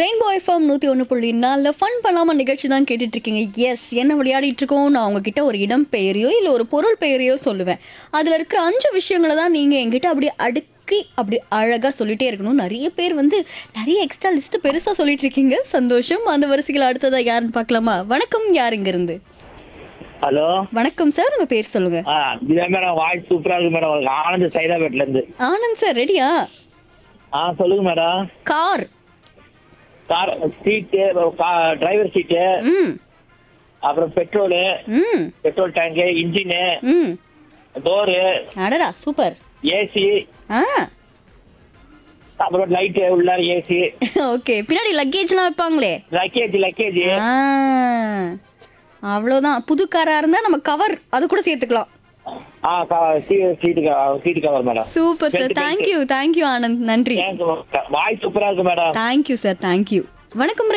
rainbow FM நூற்றி ஒன்று புள்ளி நாலில் ஃபன் பண்ணாமல் நிகழ்ச்சி தான் கேட்டுட்டு இருக்கீங்க எஸ் என்ன விளையாடிட்டு இருக்கோம் நான் உங்ககிட்ட ஒரு இடம் பெயரையோ இல்லை ஒரு பொருள் பெயரையோ சொல்லுவேன் அதில் இருக்கிற அஞ்சு விஷயங்களை தான் நீங்கள் என்கிட்ட அப்படியே அடுக்கி அப்படி அழகாக சொல்லிட்டே இருக்கணும் நிறைய பேர் வந்து நிறைய எக்ஸ்ட்ரா லிஸ்ட் பெருசாக சொல்லிட்டு இருக்கீங்க சந்தோஷம் அந்த வரிசைகள் அடுத்ததாக யாருன்னு பார்க்கலாமா வணக்கம் யார் இருந்து ஹலோ வணக்கம் சார் உங்கள் பேர் சொல்லுங்க ஆ இதே மேடம் வாய்ஸ் சூப்பரா இருக்கு மேடம் உங்களுக்கு ஆனந்த் சைதாபேட்ல இருந்து ஆனந்த் சார் ரெடியா ஆ சொல்லுங்க madam car car seat driver seat ம் அப்புறம் பெட்ரோலு ம் பெட்ரோல் டேங்கு இன்ஜினு ம் டோரு அடடா சூப்பர் ஏசி ஆ அப்புறம் லைட்டு உள்ள ஏசி ஓகே பின்னாடி லக்கேஜ்லாம் வைப்பாங்களே லக்கேஜ் லக்கேஜ் ஆ அவ்வளோதான் புது காரா இருந்தா நம்ம கவர் அது கூட சேர்த்துக்கலாம் ஆ seat seat cover madam super sir thank you thank you Anand நன்றி வாய்ஸ் சூப்பரா இருக்கு மேடம் தேங்க்யூ சார் தேங்க்யூ வணக்கம்